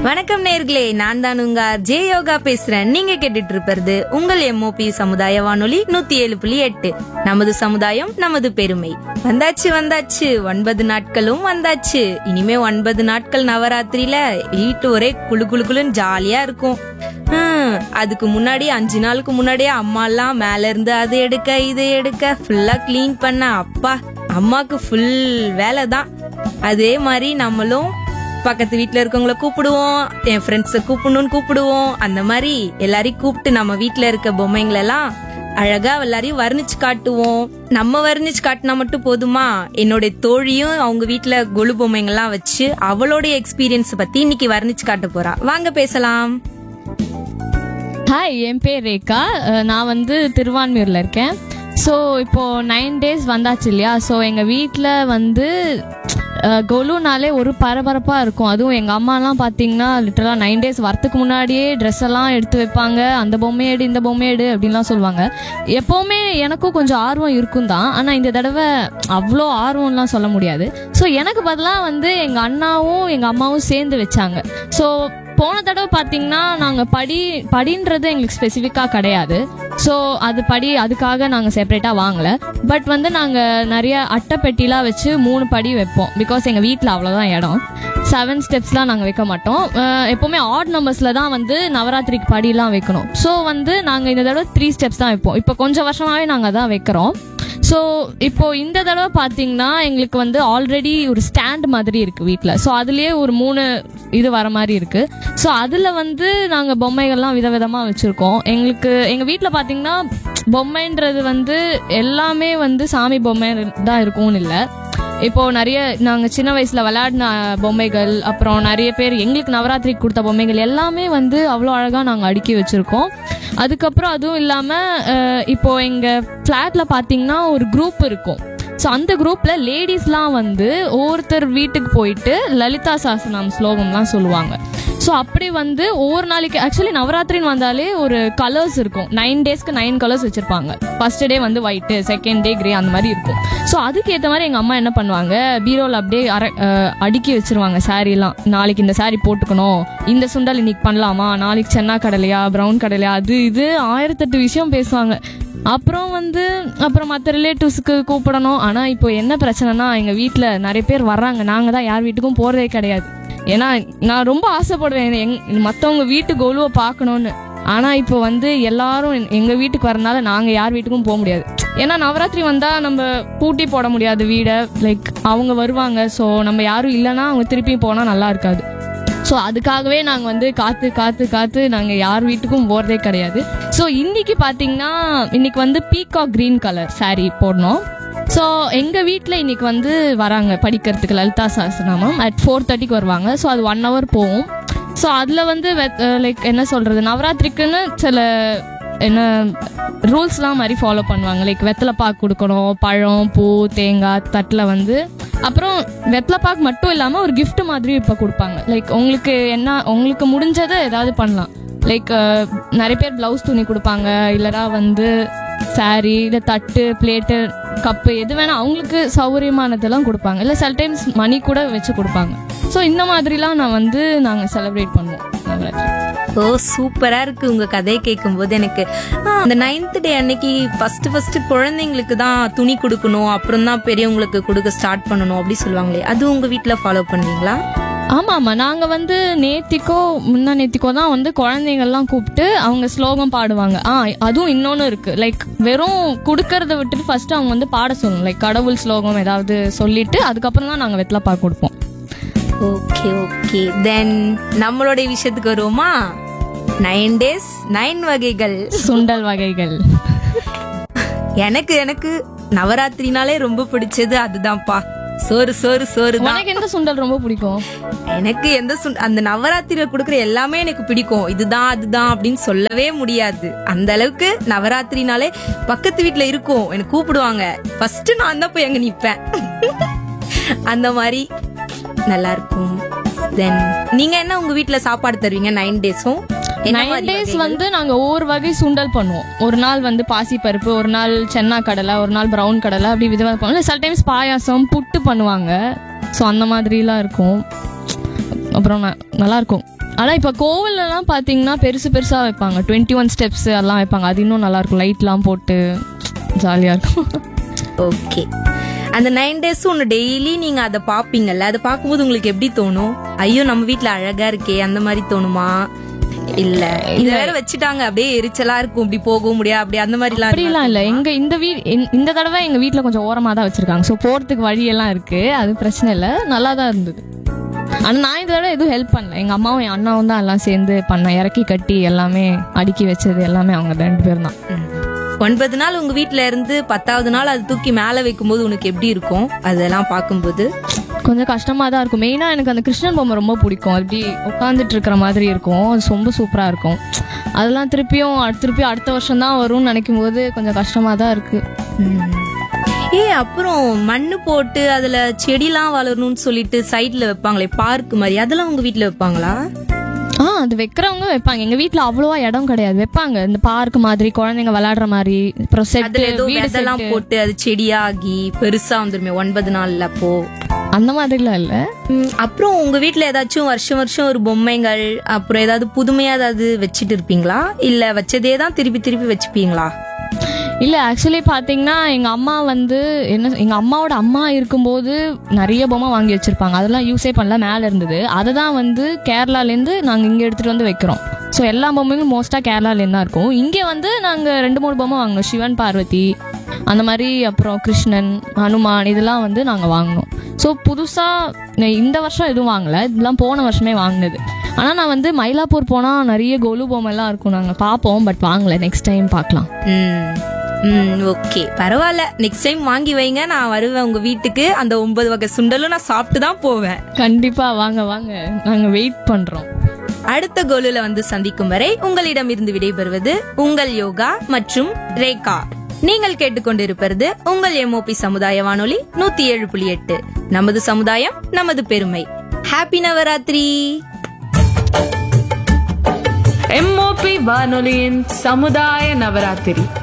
வணக்கம் நேர்களே நான் தான் உங்க ஜே யோகா பேசுறேன் நீங்க கேட்டுட்டு இருப்பது உங்கள் எம்ஓபி சமுதாய வானொலி நூத்தி ஏழு புள்ளி எட்டு நமது சமுதாயம் நமது பெருமை வந்தாச்சு வந்தாச்சு ஒன்பது நாட்களும் வந்தாச்சு இனிமே ஒன்பது நாட்கள் நவராத்திரியில வீட்டு ஒரே குளு குளு குளுன்னு ஜாலியா இருக்கும் ஹம், அதுக்கு முன்னாடி அஞ்சு நாளுக்கு முன்னாடியே அம்மா எல்லாம் மேல இருந்து அது எடுக்க இது எடுக்க ஃபுல்லா க்ளீன் பண்ண அப்பா அம்மாக்கு ஃபுல் வேலை தான் அதே மாதிரி நம்மளும் பக்கத்து வீட்ல இருக்கவங்கள கூப்பிடுவோம் என் ஃப்ரெண்ட்ஸை கூப்பிடணும்னு கூப்பிடுவோம் அந்த மாதிரி எல்லாரையும் கூப்பிட்டு நம்ம வீட்ல இருக்க பொம்மைங்களை எல்லாம் அழகா எல்லாரையும் வர்ணிச்சு காட்டுவோம் நம்ம வர்ணிச்சு காட்டினா மட்டும் போதுமா என்னோட தோழியும் அவங்க வீட்ல கொலு பொம்மைங்கள்லாம் வச்சு அவளோட எக்ஸ்பீரியன்ஸ் பத்தி இன்னைக்கு வர்ணிச்சு காட்ட போறா வாங்க பேசலாம் ஹாய் என் பேர் ரேகா அஹ் நான் வந்து திருவான்மியூரில் இருக்கேன் ஸோ இப்போ நைன் டேஸ் வந்தாச்சு இல்லையா ஸோ எங்கள் வீட்டில் வந்து அஹ், கொலுனாலே ஒரு பரபரப்பாக இருக்கும் அதுவும் எங்கள் அம்மாலாம் பார்த்தீங்கன்னா லிட்டரலாக நைன் டேஸ் வரத்துக்கு முன்னாடியே ட்ரெஸ் எல்லாம் எடுத்து வைப்பாங்க அந்த பொம்மை எடு இந்த பொம்மை எடு அப்படின்லாம் சொல்லுவாங்க எப்போவுமே எனக்கும் கொஞ்சம் ஆர்வம் இருக்கும் தான் ஆனால் இந்த தடவை அவ்வளோ ஆர்வம்லாம் சொல்ல முடியாது ஸோ எனக்கு பதிலாக வந்து எங்கள் அண்ணாவும் எங்கள் அம்மாவும் சேர்ந்து வச்சாங்க ஸோ போன தடவை பார்த்தீங்கன்னா நாங்கள் படி படின்றது எங்களுக்கு ஸ்பெசிஃபிக்காக கிடையாது ஸோ அது படி அதுக்காக நாங்கள் செப்பரேட்டாக வாங்கலை பட் வந்து நாங்கள் நிறைய அட்டை பெட்டிலாம் வச்சு மூணு படி வைப்போம் பிகாஸ் எங்கள் வீட்டில் அவ்வளோதான் இடம் செவன் ஸ்டெப்ஸ்லாம் நாங்கள் வைக்க மாட்டோம் அஹ் எப்போவுமே ஆட் நம்பர்ஸில் தான் வந்து நவராத்திரிக்கு படிலாம் வைக்கணும் ஸோ வந்து நாங்கள் இந்த தடவை த்ரீ ஸ்டெப்ஸ் தான் வைப்போம் இப்போ கொஞ்சம் வருஷமாகவே நாங்கள் தான் வைக்கிறோம் ஸோ இப்போ இந்த தடவை பார்த்தீங்கன்னா எங்களுக்கு வந்து ஆல்ரெடி ஒரு ஸ்டாண்ட் மாதிரி இருக்கு வீட்டில் ஸோ அதுலேயே ஒரு மூணு இது வர மாதிரி இருக்கு ஸோ அதில் வந்து நாங்கள் பொம்மைகள்லாம் விதவிதமாக வச்சுருக்கோம் எங்களுக்கு எங்கள் வீட்டில் பார்த்தீங்கன்னா பொம்மைன்றது வந்து எல்லாமே வந்து சாமி பொம்மை தான் இருக்கும்னு இல்லை இப்போ நிறைய நாங்க சின்ன வயசுல விளையாடின பொம்மைகள் அப்புறம் நிறைய பேர் எங்களுக்கு நவராத்திரிக்கு கொடுத்த பொம்மைகள் எல்லாமே வந்து அவ்வளோ அழகா நாங்க அடுக்கி வச்சிருக்கோம் அதுக்கப்புறம் அதுவும் இல்லாம அஹ், இப்போ எங்க ஃபிளாட்ல பாத்தீங்கன்னா ஒரு குரூப் இருக்கும் ஸோ அந்த குரூப்ல லேடிஸ்லாம் வந்து ஒவ்வொருத்தர் வீட்டுக்கு போயிட்டு லலிதா சாசனம் ஸ்லோகம்லாம் சொல்லுவாங்க ஸோ அப்படி வந்து ஒவ்வொரு நாளைக்கு ஆக்சுவலி நவராத்திரின்னு வந்தாலே ஒரு கலர்ஸ் இருக்கும் நைன் டேஸ்க்கு நைன் கலர்ஸ் வச்சிருப்பாங்க ஃபர்ஸ்ட் டே வந்து ஒயிட்டு செகண்ட் டே கிரே அந்த மாதிரி இருக்கும் ஸோ அதுக்கு ஏற்ற மாதிரி எங்கள் அம்மா என்ன பண்ணுவாங்க பீரோவில் அப்படியே அர அஹ், அடுக்கி வச்சிருவாங்க சாரீலாம் நாளைக்கு இந்த saree போட்டுக்கணும் இந்த சுண்டல் இன்னைக்கு பண்ணலாமா நாளைக்கு சென்னா கடலையா ப்ரௌன் கடலையா அது இது ஆயிரத்தெட்டு விஷயம் பேசுவாங்க அப்புறம் வந்து அப்புறம் மற்ற ரிலேட்டிவ்ஸ்க்கு கூப்பிடணும் ஆனால் இப்போ என்ன பிரச்சனைனா எங்கள் வீட்டில் நிறைய பேர் வர்றாங்க நாங்கள் தான் யார் வீட்டுக்கும் போகிறதே கிடையாது ஏன்னா நான் ரொம்ப ஆசைப்படுவேன் எங் மற்றவங்க வீட்டு கோலுவை பார்க்கணுன்னு ஆனால் இப்போ வந்து எல்லாரும் எங்கள் வீட்டுக்கு வரனால நாங்கள் யார் வீட்டுக்கும் போக முடியாது ஏன்னா நவராத்திரி வந்தால் நம்ம பூட்டி போட முடியாது வீடை லைக் அவங்க வருவாங்க ஸோ நம்ம யாரும் இல்லைன்னா அவங்க திருப்பி போனால் நல்லா இருக்காது ஸோ அதுக்காகவே நாங்கள் வந்து காத்து காத்து காத்து நாங்கள் யார் வீட்டுக்கும் போகிறதே கிடையாது ஸோ இன்னைக்கு பார்த்தீங்கன்னா இன்னைக்கு வந்து பீகாக் க்ரீன் கலர் saree போடணும் ஸோ எங்கள் வீட்டில் இன்னைக்கு வந்து வராங்க படிக்கிறதுக்கு லலிதா சாஸ்திரநாமம் அட் ஃபோர் தேர்ட்டிக்கு வருவாங்க ஸோ அது ஒன் ஹவர் போகும் ஸோ அதில் வந்து லைக் என்ன சொல்கிறது நவராத்திரிக்குன்னு சில என்ன ரூல்ஸ்லாம் மாதிரி ஃபாலோ பண்ணுவாங்க லைக் வெத்தலை பாக்கு கொடுக்கணும் பழம் பூ தேங்காய் தட்டில் வந்து அப்புறம் வெத்தலை பாக்கு மட்டும் இல்லாமல் ஒரு gift மாதிரி இப்போ கொடுப்பாங்க லைக் உங்களுக்கு என்ன உங்களுக்கு முடிஞ்சதை ஏதாவது பண்ணலாம் லைக் நிறைய பேர் ப்ளவுஸ் துணி கொடுப்பாங்க இல்லைனா வந்து saree இல்லை தட்டு பிளேட்டு கப்பு எது வேணா அவங்களுக்கு சௌகரியமானதெல்லாம் கொடுப்பாங்க இல்லை சில டைம்ஸ் மணி கூட வச்சு கொடுப்பாங்க ஸோ இந்த மாதிரிலாம் நான் வந்து நாங்கள் செலிப்ரேட் பண்ணுவோம் நவராத்திரி ஓ சூப்பரா இருக்கு உங்க கதையை கேட்கும் போது எனக்கு ஆ, அந்த நைன்த் டே அன்னைக்கு ஃபர்ஸ்ட் ஃபர்ஸ்ட் குழந்தைங்களுக்கு தான் துணி கொடுக்கணும் அப்புறம் தான் பெரியவங்களுக்கு கொடுக்க ஸ்டார்ட் பண்ணணும் அப்படி சொல்லுவாங்களே அது உங்க வீட்ல ஃபாலோ பண்ணுவீங்களா ஆமா ஆமா நாங்க வந்து நேத்திக்கோ முன்னா நேத்திக்கோ தான் வந்து குழந்தைங்கள்லாம் கூப்பிட்டு அவங்க ஸ்லோகம் பாடுவாங்க ஆ அதுவும் இன்னொன்னு இருக்கு லைக் வெறும் கொடுக்கறத விட்டுட்டு ஃபர்ஸ்ட் அவங்க வந்து பாட சொல்லணும் லைக் கடவுள் ஸ்லோகம் ஏதாவது சொல்லிட்டு அதுக்கப்புறம் தான் நாங்க வெத்தலை பாக்கு கொடுப்போம் ஓகே ஓகே தென் நம்மளுடைய விஷயத்துக்கு வருவோமா நைன் டேஸ் நைன் வகைகள் சுண்டல் வகைகள் எனக்கு எனக்கு நவராத்திரினாலே ரொம்ப பிடிச்சது அதுதான்ப்பா சோறு சோறு சோறு தான் உனக்கு எந்த சுண்டல் ரொம்ப பிடிக்கும் எனக்கு எந்த சுண்- அந்த நவராத்திரியில கொடுக்குற எல்லாமே எனக்கு பிடிக்கும் இதுதான் அதுதான் அப்படின்னு சொல்லவே முடியாது அந்த அளவுக்கு நவராத்திரினாலே பக்கத்து வீட்ல இருக்கும் எனக்கு கூப்பிடுவாங்க ஃபர்ஸ்ட் நான் தான் போய் அங்க நிப்பேன் அந்த மாதிரி நல்லா இருக்கும் தென் நீங்க என்ன உங்க வீட்ல சாப்பாடு தருவீங்க நைன் டேஸும் நைன் டேஸ் வந்து நாங்க ஒவ்வொரு வகை சுண்டல் பண்ணுவோம் ஒரு நாள் வந்து பாசி பருப்பு ஒரு நாள் சென்னா கடலை ஒரு நாள் பிரவுன் கடலை அப்படி விதமாக பண்ணுவோம் சில டைம்ஸ் பாயாசம் புட்டு பண்ணுவாங்க ஸோ அந்த மாதிரிலாம் இருக்கும் அப்புறம் ந- நல்லா இருக்கும் ஆனா இப்ப கோவில்ல எல்லாம் பாத்தீங்கன்னா பெருசு பெருசா வைப்பாங்க டுவெண்ட்டி ஒன் ஸ்டெப்ஸ் எல்லாம் வைப்பாங்க அது இன்னும் நல்லா இருக்கும் லைட்லாம் போட்டு ஜாலியா இருக்கும் ஓகே அந்த நைன் டேஸ் ஒன்று டெய்லி நீங்க அதை பாப்பீங்கல்ல அதை பார்க்கும்போது உங்களுக்கு எப்படி தோணும் ஐயோ நம்ம வீட்ல அழகா இருக்கே அந்த மாதிரி தோணுமா இல்ல இத வேற வச்சுட்டாங்க அப்படியே எரிச்சலா இருக்கும் இப்படி போகவும் முடியாது அப்படி அந்த மாதிரிலாம் அப்படிலாம் இல்ல எங்க இந்த வீ இந்த- இந்த தடவை எங்க வீட்ல கொஞ்சம் ஓரமா தான் வச்சிருக்காங்க ஸோ போறதுக்கு வழி எல்லாம் இருக்கு அது பிரச்சனை இல்ல நல்லா தான் இருந்தது ஆனா நான் இந்த தடவை எதுவும் ஹெல்ப் பண்ணல எங்க அம்மாவும் என் அண்ணாவும் தான் எல்லாம் சேர்ந்து பண்ண இறக்கி கட்டி எல்லாமே அடுக்கி வச்சது எல்லாமே அவங்க ரெண்டு பேரும் தான் ம். ஒன்பது நாள் உங்க வீட்ல இருந்து பத்தாவது நாள் அது தூக்கி மேல வைக்கும்போது உனக்கு எப்படி இருக்கும் அதெல்லாம் பார்க்கும்போது கொஞ்சம் கஷ்டமா தான் இருக்கும் மெயினா எனக்கு அந்த கிருஷ்ணன் பொம்மை ரொம்ப பிடிக்கும் அப்படி உட்காந்துட்டு இருக்கிற மாதிரி இருக்கும் அது ரொம்ப சூப்பரா இருக்கும் அதெல்லாம் திருப்பியும் அடு- திருப்பியும் அடுத்த வருஷம் தான் வரும்னு நினைக்கும் போது கொஞ்சம் கஷ்டமா தான் இருக்கு ஏ அப்புறம் மண்ணு போட்டு அதுல செடிலாம் வளரணும்னு சொல்லிட்டு சைடுல வைப்பாங்களே பார்க் மாதிரி அதெல்லாம் உங்க வீட்ல வைப்பாங்களா ஆ அது வைக்கிறவங்க வைப்பாங்க எங்க வீட்ல அவ்வளவா இடம் கிடையாது வைப்பாங்க இந்த பார்க் மாதிரி குழந்தைங்க விளையாடுற மாதிரி அப்புறம் செட்டு அதுல ஏதோ வீடு விதெல்லாம் செட்டு போட்டு அது செடியாகி பெருசா வந்துருமே ஒன்பது நாள்ல அப்போ அந்த மாதிரிலாம் இல்ல ம், அப்புறம் உங்க வீட்ல ஏதாச்சும் வருஷம் வருஷம் ஒரு பொம்மைகள் அப்புறம் ஏதாவது புதுமையா ஏதாவது வச்சிட்டு இருப்பீங்களா இல்ல வச்சதே தான் திருப்பி திருப்பி வச்சுப்பீங்களா இல்ல ஆக்சுவலி பாத்தீங்கன்னா எங்க அம்மா வந்து என்ன எங்க அம்மாவோட அம்மா இருக்கும்போது நிறைய பொம்மை வாங்கி வச்சிருப்பாங்க அதெல்லாம் யூஸே பண்ணல மேல இருந்தது அதை தான் வந்து கேரளால இருந்து நாங்க இங்க எடுத்துட்டு வந்து வைக்கிறோம் ஸோ எல்லா பொம்மையும் மோஸ்டா கேரளால இருந்து தான் இருக்கும் இங்க வந்து நாங்க ரெண்டு மூணு பொம்மை வாங்கினோம் சிவன் பார்வதி அந்த மாதிரி அப்புறம் கிருஷ்ணன் ஹனுமான் இதெல்லாம் வந்து நாங்க வாங்கினோம் ஸோ புதுசா நான் இந்த வருஷம் எதுவும் வாங்கல இதெல்லாம் போன வருஷமே வாங்கினது ஆனா நான் வந்து மயிலாப்பூர் போனா நிறைய கொலு பொம்மை எல்லாம் இருக்கும் நாங்க பார்ப்போம் பட் வாங்கல நெக்ஸ்ட் டைம் பார்க்கலாம் ம் ம் ஓகே பரவாயில்ல நெக்ஸ்ட் டைம் வாங்கி வைங்க நான் வருவேன் உங்க வீட்டுக்கு அந்த ஒன்பது வகை சுண்டலும் நான் சாப்பிட்டு தான் போவேன் கண்டிப்பா வாங்க வாங்க நாங்க வெயிட் பண்றோம் அடுத்த கோலுல வந்து சந்திக்கும் வரை உங்களிடம் இருந்து விடைபெறுவது உங்கள் யோகா மற்றும் ரேகா நீங்கள் கேட்டுக்கொண்டிருப்பது உங்கள் எம்ஓபி சமுதாய வானொலி நூத்தி ஏழு புள்ளி எட்டு நமது சமுதாயம் நமது பெருமை ஹாப்பி நவராத்திரி எம்ஓபி வானொலியின் சமுதாய நவராத்திரி